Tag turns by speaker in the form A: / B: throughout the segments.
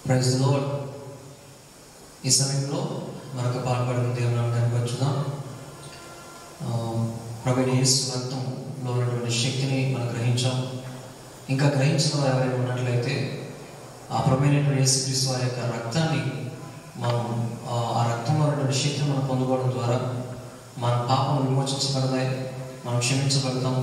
A: Praise load ఈ సమయంలో మరొక పాట పాడుకుని దేవుని నామమును కనపరుచుదాం ప్రవీణ యేసు రక్తంలో ఉన్నటువంటి శక్తిని మనం గ్రహించాం ఇంకా గ్రహించిన వారు ఎవరైనా ఉన్నట్లయితే ఆ ప్రమైనటువంటి యేసుక్రీస్తు వారి యొక్క రక్తాన్ని మనం ఆ ఆ రక్తంలో ఉన్నటువంటి శక్తిని మనం పొందుకోవడం ద్వారా మన పాపం విమోచించబడతాయి మనం క్షమించబడతాం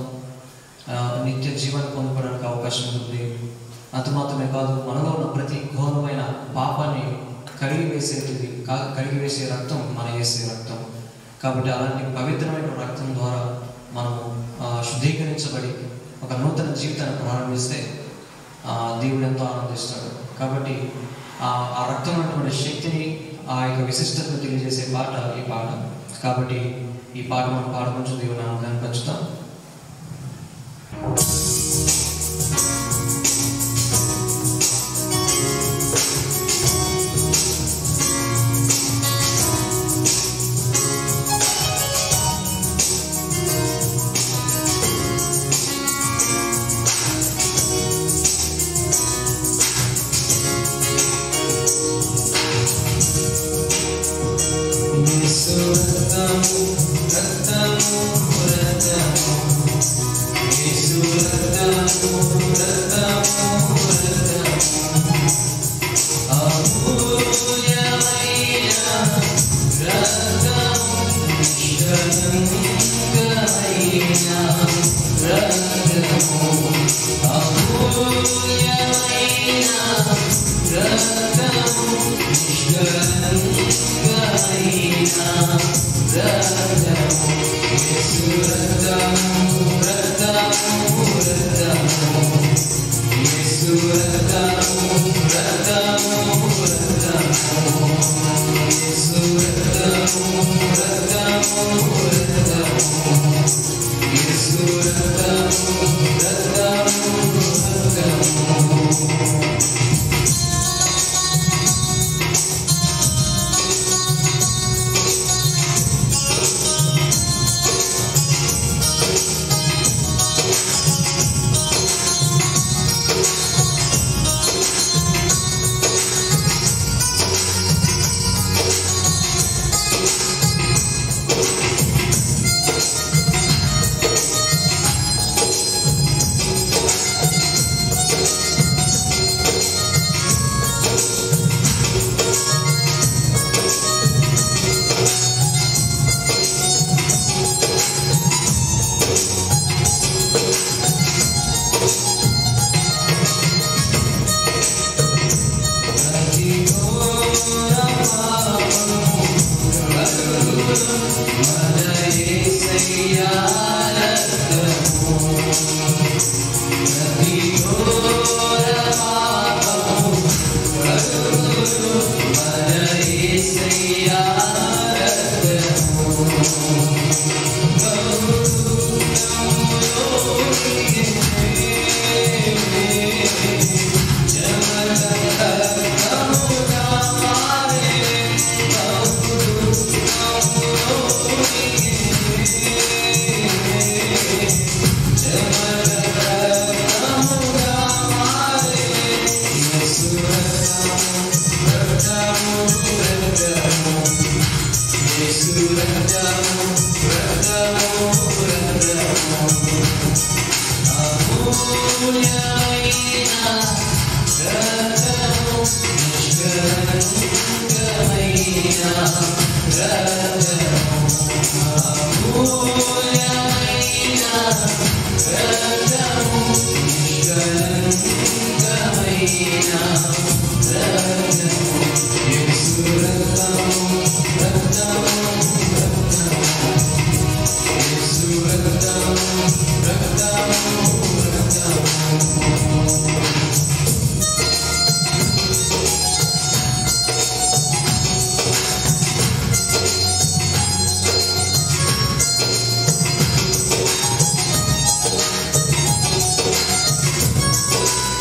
A: ఆ, నిత్య జీవాన్ని పొందుకోవడానికి అవకాశం ఉంటుంది అంత మాత్రమే కాదు మనలో ఉన్న ప్రతి ఘోరమైన పాపాన్ని కడిగి వేసేది కా- కడిగి వేసే రక్తం మన వేసే రక్తం కాబట్టి అలాంటి పవిత్రమైన రక్తం ద్వారా మనము ఆ, శుద్ధీకరించబడి ఒక నూతన జీవితాన్ని ప్రారంభిస్తే ఆ, దేవుడు ఎంతో ఆనందిస్తాడు కాబట్టి ఆ ఆ రక్తం ఉన్నటువంటి శక్తిని ఆ యొక్క విశిష్టతను తెలియజేసే పాట ఈ పాట కాబట్టి ఈ పాట మనం పాడుకుంటూ దేవుని నామకాన్ని పంచుతాం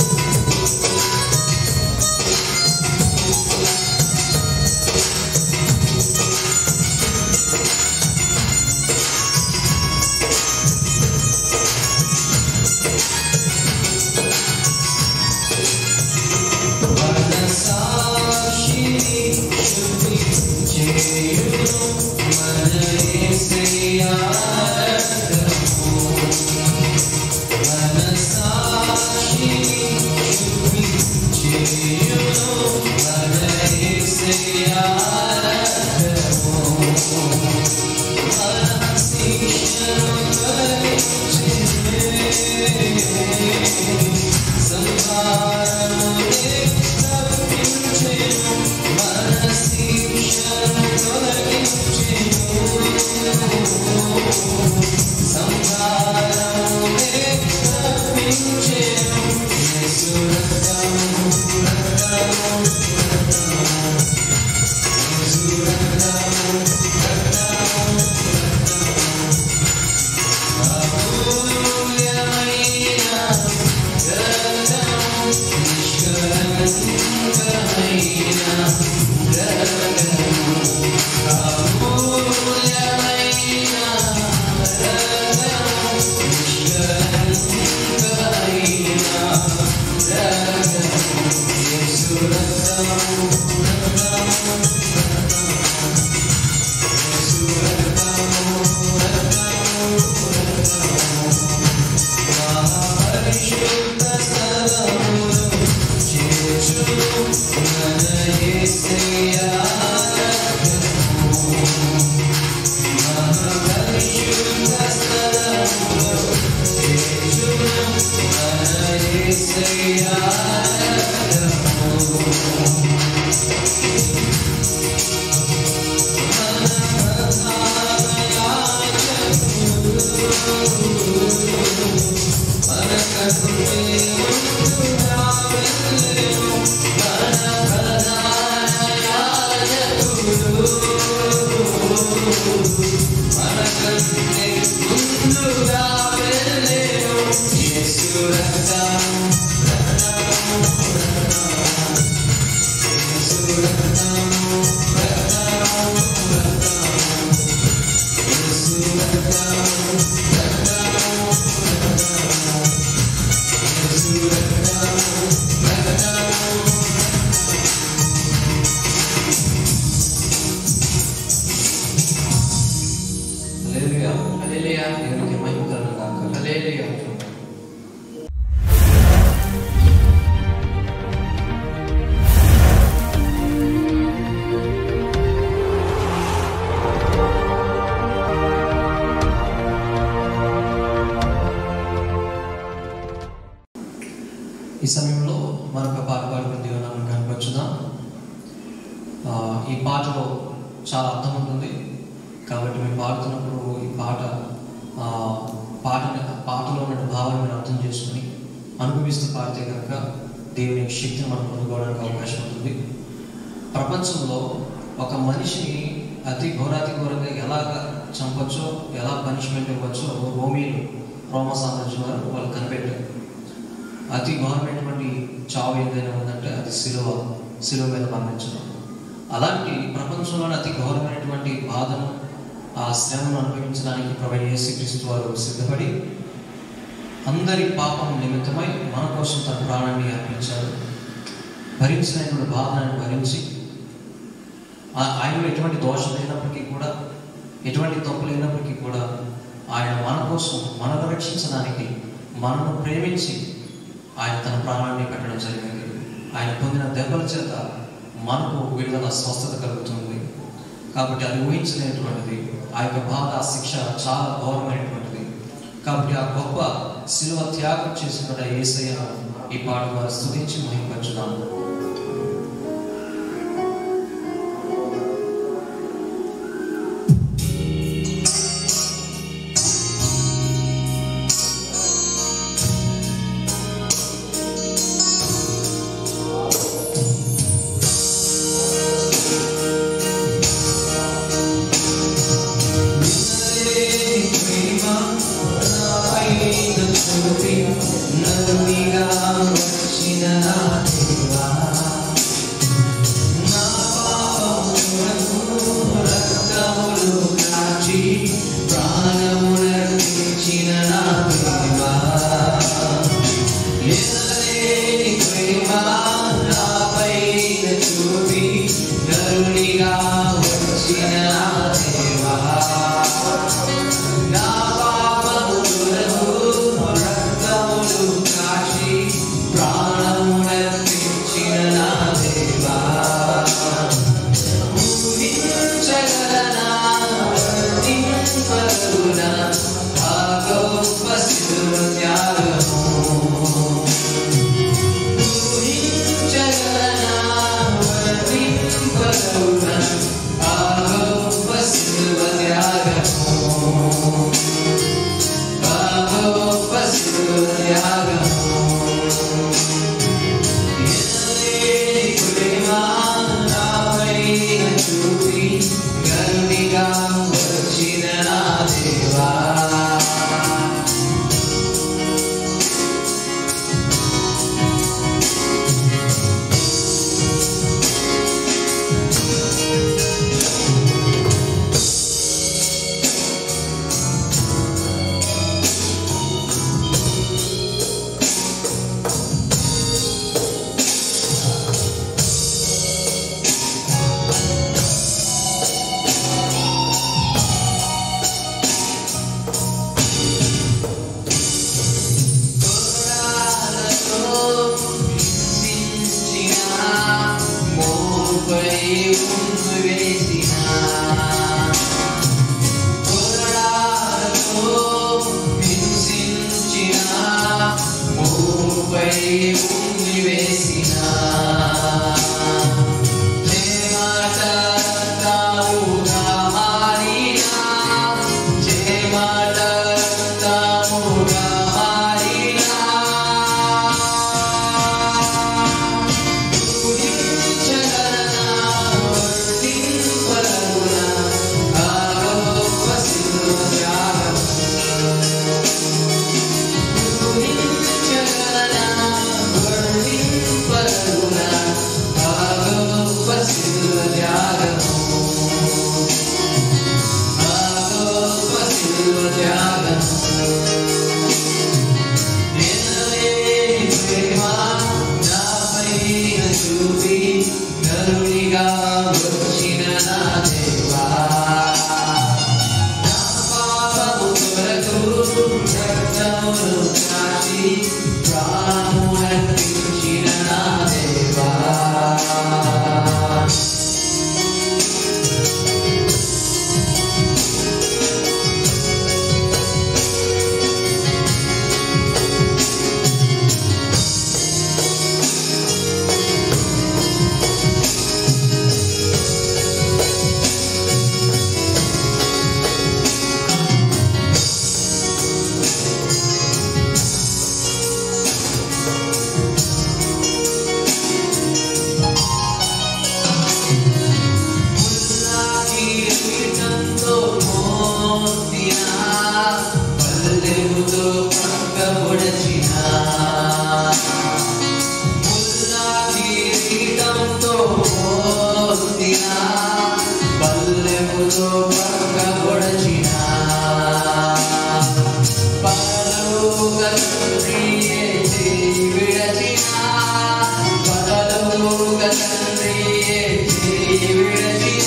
B: Thank
A: హల్లెలూయా.
B: హల్లెలూయా.
A: దేవునికి మహిమ కలుగును గాక.
B: హల్లెలూయా.
A: ఈ సమయంలో మరొక పాట పాడుకుని దేవునామం కనపరచుదాం ఆ, ఈ పాటలో చాలా అర్థం ఉంటుంది కాబట్టి మీరు పాడుతున్నప్పుడు ఈ పాట ఆ, పాటని పాటలో ఉన్న భావాన్ని మీరు అర్థం చేసుకుని అనుభవిస్తూ పాడితే కనుక దేవుని యొక్క శక్తిని మనం పొందుకోవడానికి అవకాశం ఉంటుంది ప్రపంచంలో ఒక మనిషిని అతి ఘోరాతి ఘోరంగా ఎలా చంపొచ్చో ఎలా పనిష్మెంట్ ఇవ్వచ్చో రోమీలు రోమ సామ్రాజ్యం వారు వాళ్ళు కనిపెట్టారు అతి ఘోరమైనటువంటి చావు ఏదైనా ఉందంటే అది సిలువ సిలువ మీద మరణించడం అలాంటి ప్రపంచంలోని అతి ఘోరమైనటువంటి బాధను ఆ శ్రమను అనుభవించడానికి ప్రభు యేసుక్రీస్తు వారు సిద్ధపడి అందరి పాపం నిమిత్తమై మన కోసం తన ప్రాణాన్ని అర్పించారు భరించినటువంటి బాధను భరించి ఆ- ఆయనలో ఎటువంటి దోషం లేనప్పటికీ కూడా ఎటువంటి తప్పు లేనప్పటికీ కూడా ఆయన మన కోసం మనను రక్షించడానికి మనను ప్రేమించి ఆయన తన ప్రాణాన్ని పెట్టడం జరిగింది ఆయన పొందిన దెబ్బల చేత మనకు విడుదల స్వస్థత కలుగుతుంది కాబట్టి అది ఊహించలేనటువంటిది ఆ యొక్క బాధ ఆ శిక్ష చాలా ఘోరమైనటువంటిది కాబట్టి ఆ గొప్ప శిలువ త్యాగం చేసిన ఏసయ్య ఈ పాట వారు స్థుతించి మహింపరచుదాము నన్నుగా వచ్చిన దేవా పరవున ఆ గొప్ప శిలువ త్యాగము ఆ గొప్ప శిలువ త్యాగము ఎనలేని ప్రేమ నాపైన చూపి గర్విగా వచ్చిన నా దేవా చూపి కరుణిగా వచ్చిన నా దేవా నా పాపము కొరకు రక్తమును కాచి ప్రాణమునర్పించిన నా దేవా కిరీటంతో మోసిన పల్లెముతో పక్కబొడచిన ముల్లా కిరీటంతో మోసిన పల్లెముతో పక్కబొడచిన పరలోక తండ్రియే చేయి విడచిన పరలోక తండ్రియే చేయి విడచిన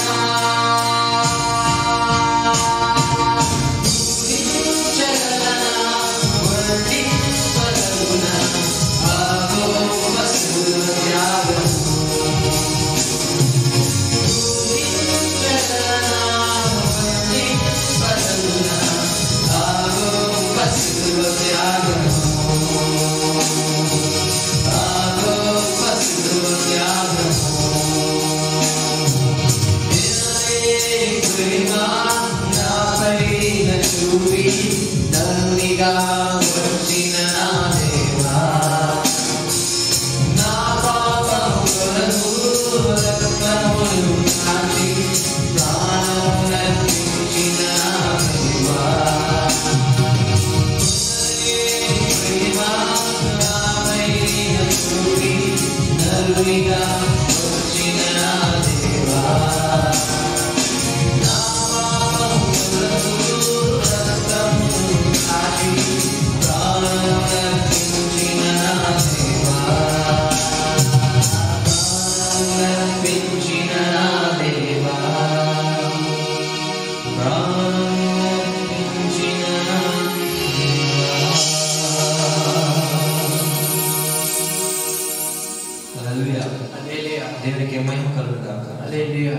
A: వచ్చిన నా దేవా నా పాపము కొరకు రక్తమును కాచి ప్రాణమునర్పించిన నా దేవా ప్రేమ నాపైన చూపి నరునిగా వచ్చిన నా దేవా నా పాపము కొరకు రక్తమును కాచి ప్రాణమునర్పించిన నా దేవా ప్రాణమునర్పించిన నా దేవా ప్రాణమునర్పించిన నా దేవా హల్లెలూయా దేవునికి మహిమ కలుగును గాక
B: హల్లెలూయా.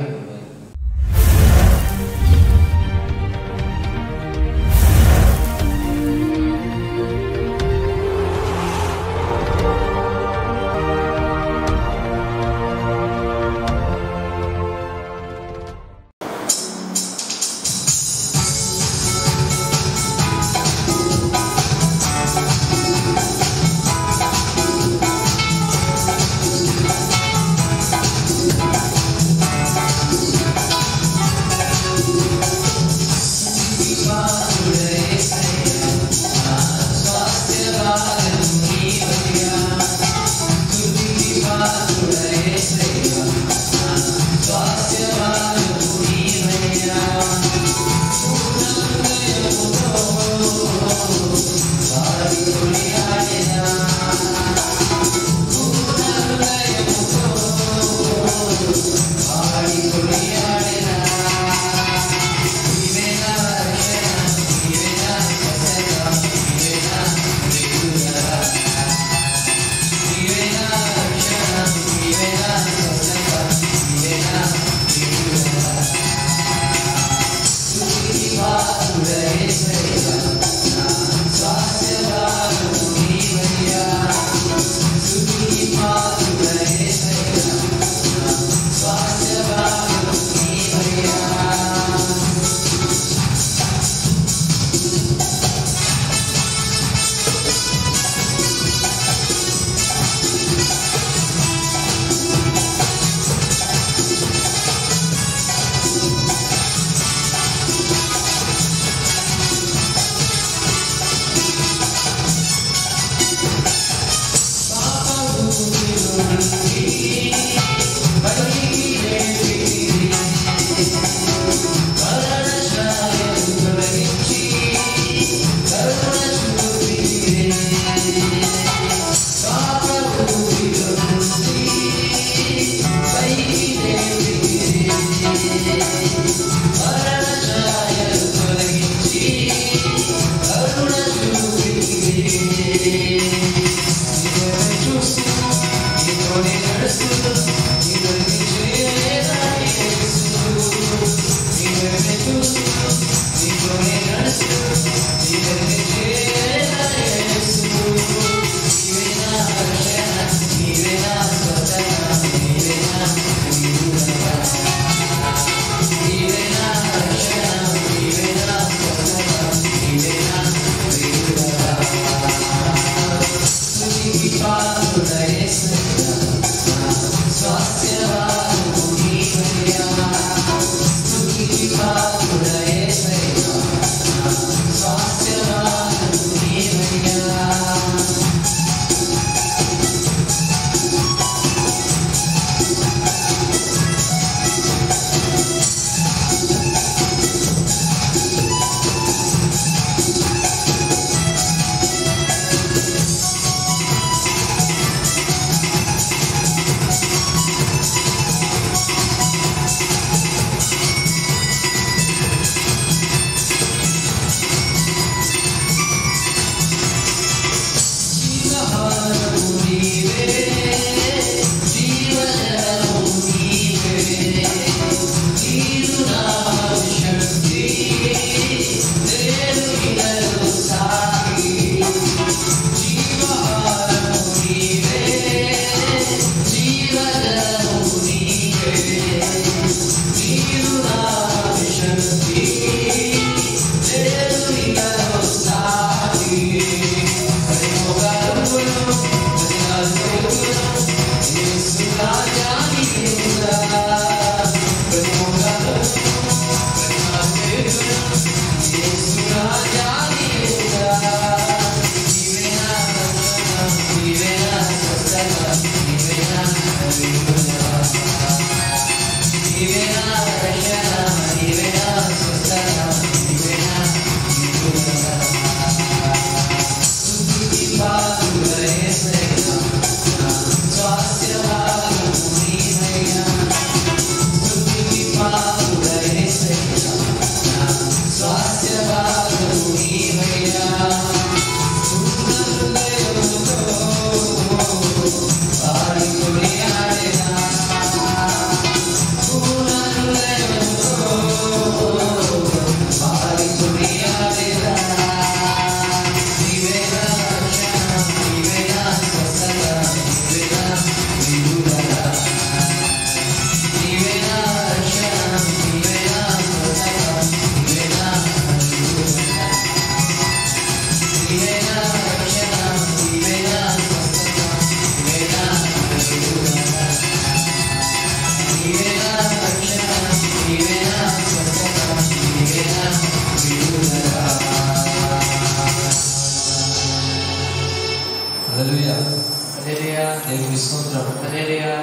A: దేవునికి స్తోత్రం
B: హల్లెలూయా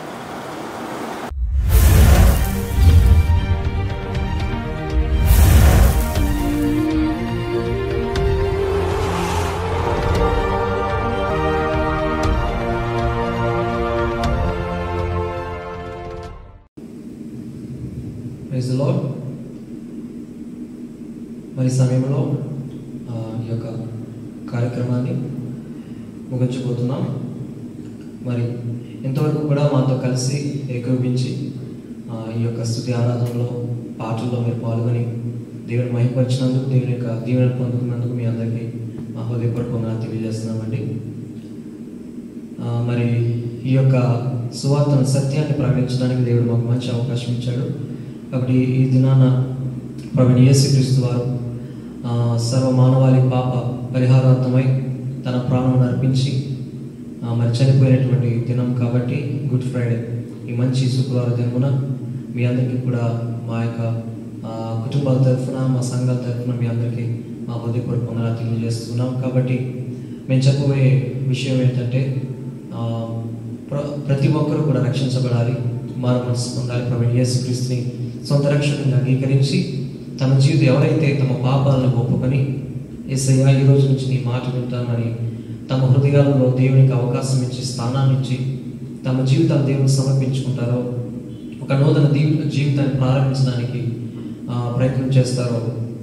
A: ప్రైజ్ లార్డ్ మరి సమయంలో ఆ, ఈ యొక్క కార్యక్రమాన్ని ముగించబోతున్నాం మరి ఇంతవరకు కూడా మాతో కలిసి ఏకోపించి ఆ, ఈ యొక్క స్థుతి ఆరాధనలో పాటల్లో మీరు పాల్గొని దేవుని మహిమపరిచినందుకు దేవుని యొక్క దీవెనలు పొందుకున్నందుకు మీ అందరికీ మా హృదయపూర్వకంగా తెలియజేస్తున్నామండి ఆ, మరి ఈ యొక్క సువార్తను సత్యాన్ని ప్రకటించడానికి దేవుడు మాకు మంచి అవకాశం ఇచ్చాడు కాబట్టి ఈ దినాన ప్రభు యేసుక్రీస్తు వారు ఆ, సర్వ మానవాళి పాప పరిహారార్థమై తన ప్రాణం అర్పించి ఆ, మరి చనిపోయినటువంటి దినం కాబట్టి గుడ్ ఫ్రైడే ఈ మంచి శుక్రవార దినమున మీ అందరికీ కూడా మా యొక్క ఆ, కుటుంబాల తరఫున మా సంఘాల తరఫున మీ అందరికీ మా హృదయపూర్వకంగా తెలియజేస్తున్నాం కాబట్టి మేము చెప్పబోయే విషయం ఏంటంటే ఆ, ప్ర- ప్రతి ఒక్కరూ కూడా రక్షించబడాలి మారు మనసు పొందాలి ప్రభు యేసుక్రీస్తుని సొంత రక్షకుని అంగీకరించి తమ జీవితం ఎవరైతే తమ పాపాలను ఒప్పుకొని ఏసయ్యా ఈ రోజు నుంచి నీ మాట వింటానని తమ హృదయాలలో దేవునికి అవకాశం ఇచ్చి స్థానాన్ని ఇచ్చి తమ జీవితాలు దేవునికి సమర్పించుకుంటారో ఒక నూతన దీవ జీవితాన్ని ప్రారంభించడానికి ఆ, ప్రయత్నం చేస్తారో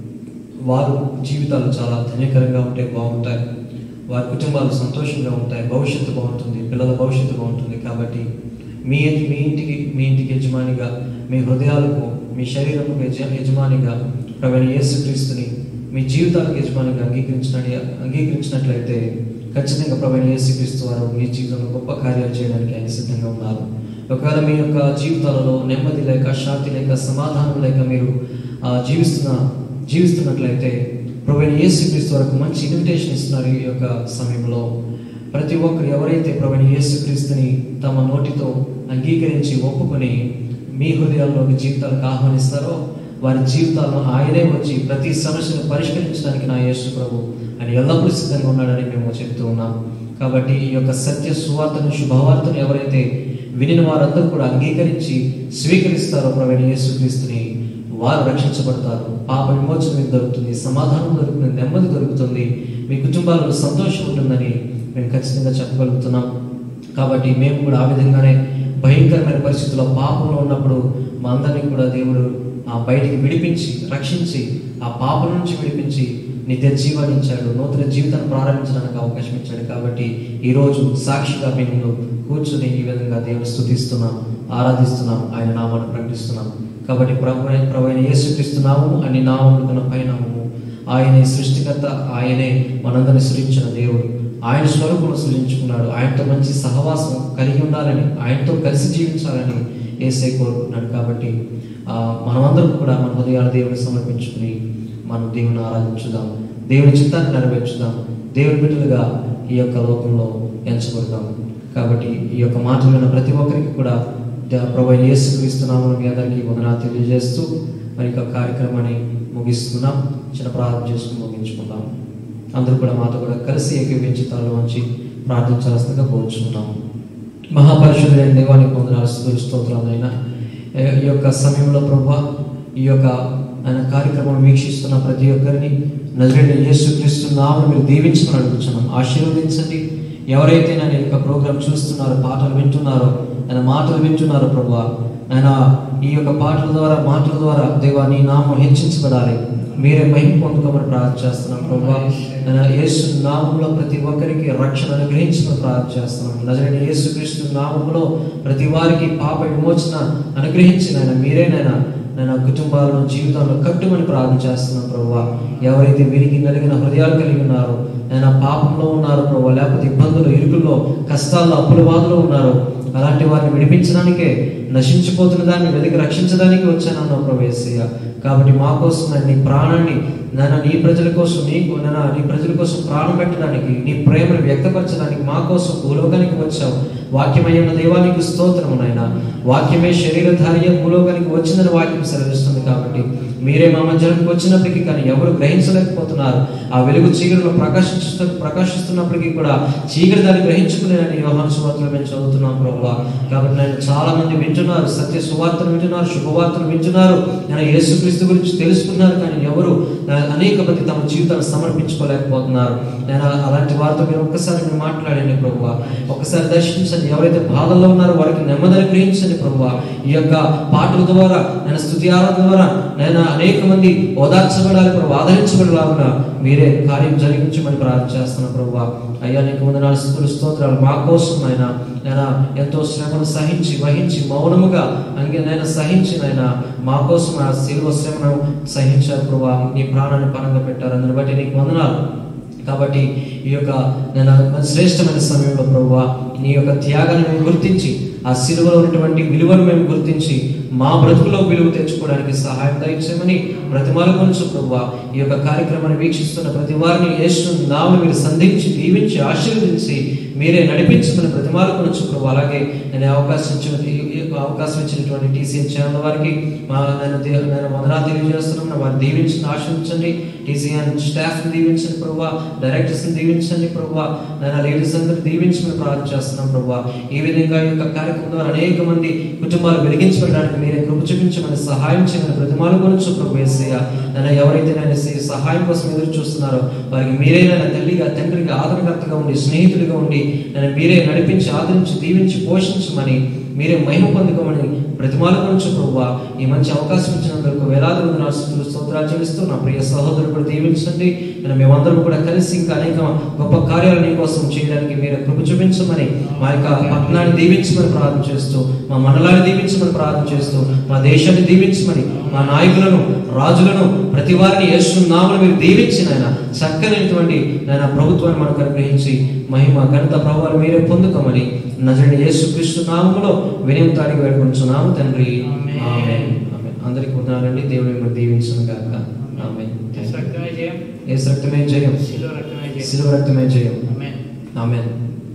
A: వారు జీవితాలు చాలా ధన్యకరంగా ఉంటే బాగుంటాయి వారి కుటుంబాలు సంతోషంగా ఉంటాయి భవిష్యత్తు బాగుంటుంది పిల్లల భవిష్యత్తు బాగుంటుంది కాబట్టి మీ మీ ఇంటికి మీ ఇంటికి యజమానిగా మీ హృదయాలకు మీ శరీరముకు యజ యజమానిగా ప్రవీణ యేసుక్రీస్తుని మీ జీవితాలకు యజమానిగా అంగీకరించిన అంగీకరించినట్లయితే ఖచ్చితంగా ప్రవీణ యేసుక్రీస్తు వారు మీ జీవితంలో గొప్ప కార్యాలు చేయడానికి ఆయన సిద్ధంగా ఉన్నారు ఒకవేళ మీ యొక్క జీవితాలలో నెమ్మది లేక శాంతి లేక సమాధానం లేక మీరు ఆ, జీవిస్తున్న జీవిస్తున్నట్లయితే ప్రవీణ యేసుక్రీస్తు వరకు మంచి ఇన్విటేషన్ ఇస్తున్నారు ఈ యొక్క సమయంలో ప్రతి ఒక్కరు ఎవరైతే ప్రవీణ యేసుక్రీస్తుని తమ నోటితో అంగీకరించి ఒప్పుకొని మీ హృదయాల్లోకి జీవితాలకు ఆహ్వానిస్తారో వారి జీవితాలను ఆయనే వచ్చి ప్రతి సమస్యను పరిష్కరించడానికి నా యేసు ప్రభు అని ఎల్లప్పుడూ సిద్ధంగా ఉన్నాడని మేము చెప్తూ ఉన్నాం కాబట్టి ఈ యొక్క సత్య సువార్తను శుభవార్తను ఎవరైతే వినిన వారందరూ కూడా అంగీకరించి స్వీకరిస్తారో ప్రవీణ యేసుక్రీస్తుని వారు రక్షించబడతారు పాప విమోచన మీకు దొరుకుతుంది సమాధానం దొరుకుతుంది నెమ్మది దొరుకుతుంది మీ కుటుంబాలకు సంతోషం ఉంటుందని మేము ఖచ్చితంగా చెప్పగలుగుతున్నాం కాబట్టి మేము కూడా ఆ విధంగానే భయంకరమైన పరిస్థితుల్లో పాపంలో ఉన్నప్పుడు మా అందరినీ కూడా దేవుడు ఆ బయటికి విడిపించి రక్షించి ఆ పాపం నుంచి విడిపించి నిత్య జీవాన్ని ఇచ్చాడు నూతన జీవితాన్ని ప్రారంభించడానికి అవకాశం ఇచ్చాడు కాబట్టి ఈరోజు సాక్షిగా మేము కూర్చుని ఈ విధంగా దేవుని స్థుతిస్తున్నాం ఆరాధిస్తున్నాం ఆయన నామాన్ని ప్రకటిస్తున్నాం కాబట్టి ప్రభు ప్రభు అయిన యేసుక్రీస్తు నామము అని నామములు కన్నా పైనామము ఆయనే సృష్టికర్త ఆయనే మనందరిని సృష్టించిన దేవుడు ఆయన స్వరూపం సృజించుకున్నాడు ఆయనతో మంచి సహవాసం కలిగి ఉండాలని ఆయనతో కలిసి జీవించాలని ఏసే కోరుకున్నాడు కాబట్టి ఆ, మనమందరం కూడా మన హృదయాల దేవుని సమర్పించుకుని మనం దేవుని ఆరాధించుదాం దేవుని చిత్తాన్ని నెరవేర్చుదాం దేవుని బిడ్డలుగా ఈ యొక్క లోకంలో ఎంచబడదాం కాబట్టి ఈ యొక్క మాటలు విన్న ప్రతి ఒక్కరికి కూడా ద- ప్రభు అయిన యేసుక్రీస్తు నామమున మీ అందరికీ వందనాలు తెలియజేస్తూ మరి యొక్క కార్యక్రమాన్ని ముగిస్తున్నాం చిన్న ప్రార్థన చేసుకుని ముగించుకుందాం అందరూ కూడా మాతో కూడా కలిసి ఏకీపించి తలలో వంచి ప్రార్థించాల్సిందిగా కోరుచున్నాం మహాపరిషుడైన దేవానికి వందనాలు స్తుతులు స్తోత్రాలైనా ఈ యొక్క సమయంలో ప్రభా ఈ యొక్క ఆయన కార్యక్రమం వీక్షిస్తున్న ప్రతి ఒక్కరిని నజరేడు యేసుక్రీస్తు నామను మీరు దీవించమని అడుగుతున్నాం ఆశీర్వదించండి ఎవరైతే నేను ఈ యొక్క ప్రోగ్రామ్ చూస్తున్నారో పాటలు వింటున్నారో ఆయన మాటలు వింటున్నారో ప్రభా ఆయన ఈ యొక్క పాటల ద్వారా మాటల ద్వారా దేవా నీ నామం హెచ్చించబడాలి మీరే మహిమ పొందుకోమని ప్రార్థన చేస్తున్నాం ప్రభా ఆయన యేసు నామంలో ప్రతి ఒక్కరికి రక్షణ అనుగ్రహించమని ప్రార్థన చేస్తున్నాం నజరైన యేసుక్రీస్తు నామంలో ప్రతి వారికి పాప విమోచన అనుగ్రహించిన ఆయన మీరేనైనా నేను కుటుంబాలను జీవితంలో కట్టుమని ప్రార్థన చేస్తున్నాను ప్రభు ఎవరైతే విరిగి నలిగిన హృదయాలు కలిగి ఉన్నారో నేను పాపంలో ఉన్నారు ప్రభు లేకపోతే ఇబ్బందులు ఇరుకుల్లో కష్టాల్లో అప్పుల బాధలో ఉన్నారు అలాంటి వారిని విడిపించడానికే నశించిపోతున్న దాన్ని వెతికి రక్షించడానికి వచ్చానన్నావు ప్రభు యేసయ్య
B: కాబట్టి మా కోసం నాయన నీ ప్రాణాన్ని నాన్న నీ ప్రజల కోసం నీకు నాన్న నీ ప్రజల కోసం ప్రాణం పెట్టడానికి నీ ప్రేమను వ్యక్తపరచడానికి మా కోసం భూలోకానికి వచ్చావు వాక్యమై ఉన్న దేవానికి స్తోత్రము నాయన వాక్యమే శరీరధార్య భూలోకానికి వచ్చిందని వాక్యం సెలవిస్తుంది కాబట్టి మీరే మా మధ్యలోకి వచ్చినప్పటికీ కానీ ఎవరు గ్రహించలేకపోతున్నారు ఆ వెలుగు చీకటిలో ప్రకాశిస్తూ ప్రకాశిస్తున్నప్పటికీ కూడా చీకటి దాన్ని గ్రహించుకునేదని యోహాను సువార్తలు మేము చదువుతున్నాం ప్రభు కాబట్టి నేను చాలా మంది వింటున్నారు సత్య సువార్తలు వింటున్నారు శుభవార్తలు వింటున్నారు నేను యేసుక్రీస్తు గురించి తెలుసుకున్నారు కానీ ఎవరు ఆ, అనేక మంది తమ జీవితాన్ని సమర్పించుకోలేకపోతున్నారు నేను అలాంటి వారితో మీరు ఒక్కసారి మీరు మాట్లాడండి ప్రభు ఒక్కసారి దర్శించండి ఎవరైతే బాధల్లో ఉన్నారో వారికి నెమ్మదిని గ్రహించండి ప్రభు ఈ యొక్క పాటల ద్వారా నేను స్థుతి ఆరాధన ద్వారా నేను అనేక మంది ఓదార్చబడాలి ప్రభు ఆదరించబడలాగున మీరే కార్యం జరిగించమని ప్రార్థన చేస్తున్నాను ప్రభు అయ్యా నీకు వందనాలు స్థుతులు స్తోత్రాలు మా కోసం ఆయన నేను ఎంతో శ్రమను సహించి వహించి మౌనముగా అంగే నేను సహించి నాయన మా కోసం ఆ శిలువ శ్రమను సహించారు ప్రభు నీ ప్రాణాన్ని పరంగా పెట్టారు అందుని బట్టి నీకు వందనాలు కాబట్టి ఈ యొక్క నేను శ్రేష్టమైన సమయంలో ప్రభు నీ యొక్క త్యాగాన్ని మేము గుర్తించి ఆ సిలువలో ఉన్నటువంటి విలువను మేము గుర్తించి మా బ్రతుకులో విలువ తెచ్చుకోవడానికి సహాయం దయచేయమని ప్రతిమాల కొంచెం ప్రభు ఈ యొక్క కార్యక్రమాన్ని వీక్షిస్తున్న ప్రతి వారిని యేసు నామను మీరు సంధించి దీవించి ఆశీర్వదించి మీరే నడిపించమని ప్రతిమాల కొంచెం ప్రభు అలాగే నేను ఈ అవకాశం ఇచ్చిన ఈ- ఈ అవకాశం ఇచ్చినటువంటి టీసీఎన్ ఛానల్ వారికి మా నేను దే- నేను వందనాలు తెలియజేస్తున్నాను వారిని దీవించండి ఆశీర్వించండి టీసీఎన్ స్టాఫ్ దీవించండి ప్రభు డైరెక్టర్స్ దీవించండి ప్రభు నేను లేడీస్ అందరూ దీవించమని ప్రార్థన చేస్తున్నాం ప్రభు ఈ విధంగా ఈ యొక్క కార్యక్రమం ద్వారా అనేక మంది కుటుంబాలు వెలిగించబడడానికి మీరే కృప చూపించమని సహాయం చేయమని ప్రతిమాల గురించి ప్రభు ఏసయ్య నేను ఎవరైతే నేను ఈ సహాయం కోసం ఎదురు చూస్తున్నారో వారికి మీరే నేను తల్లిగా తండ్రిగా ఆదరణకర్తగా ఉండి స్నేహితుడిగా ఉండి నేను మీరే నడిపించి ఆదరించి దీవించి పోషించమని మీరే మహిమ పొందుకోమని ప్రతిమాల గురించి ప్రభు ఈ మంచి అవకాశం ఇచ్చినందుకు వేలాది మంది రాష్ట్రంలో స్తోత్రాలు చెల్లిస్తూ నా ప్రియ సహోదరుడు కూడా దీవించండి నేను మేమందరం కూడా కలిసి ఇంకా అనేక గొప్ప కార్యాలు నీ కోసం చేయడానికి మీరు కృప చూపించమని మా యొక్క పట్టణాన్ని దీవించమని ప్రార్థన చేస్తూ మా మండలాన్ని దీవించమని ప్రార్థన చేస్తూ మా దేశాన్ని దీవించమని మా నాయకులను రాజులను ప్రతి వారిని యేసునామను మీరు దీవించి నాయన చక్కనైనటువంటి నాయన ప్రభుత్వాన్ని మనకు అనుగ్రహించి మహిమ ఘనత ప్రభావాలు మీరే పొందుకోమని నజరుని యేసు కృష్ణ నామములో వినయంతో అడిగి వేడుకుంటున్నాము తండ్రి
C: ఆమేన్.
B: ఆమేన్. ఆమేన్. అందరికీ వందనాలండి దేవుని మిమ్మల్ని దీవించను గాక ఆమేన్
C: యేసు రక్తమే జయం
B: యేసు రక్తమే జయం
C: శిలువ రక్తమే జయం
B: శిలువ రక్తమే జయం
C: ఆమేన్
B: ఆమేన్